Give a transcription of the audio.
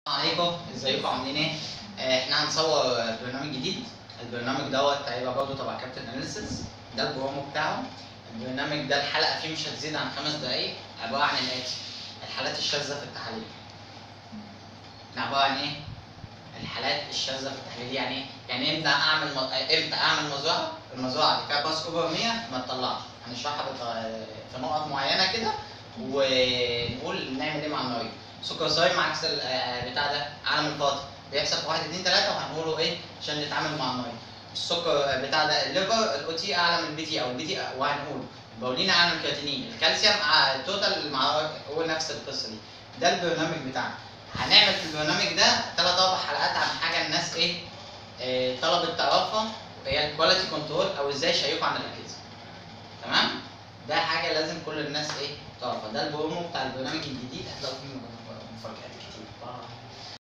عليكم ازيكم عاملين ايه؟ آه، احنا هنصور برنامج جديد البرنامج دوت هيبقى برضه تبع كابتن اناليسيس ده البرومو بتاعه البرنامج ده الحلقه فيه مش هتزيد عن خمس دقايق عباره عن الاتي الحالات الشاذه في التحاليل عباره عن ايه؟ الحالات الشاذه في التحليل يعني ايه؟ يعني امتى اعمل م... امتى اعمل مزرعه المزرعه دي فيها باس اوفر 100 ما تطلعش هنشرحها بط- في نقط معينه كده ونقول نعمل ايه مع المريض سكر صايم عكس ال- آه، بتاع ده عالم الفاضي بيحصل في 1 2 3 وهنقوله ايه عشان نتعامل مع المريض السكر آه، بتاع ده الليفر الاو تي اعلى من البي تي او البي تي وهنقوله البولين اعلى من الكرياتينين الكالسيوم آه، التوتال مع هو نفس القصه دي ده البرنامج بتاعنا هنعمل في البرنامج ده ثلاث اربع حلقات عن حاجه الناس ايه آه، طلبت تعرفها هي الكواليتي كنترول او ازاي يشيكوا عن الاجهزه تمام ده حاجه لازم كل الناس ايه تعرفها ده البرومو بتاع البرنامج الجديد هتلاقوا فيه مفاجآت كتير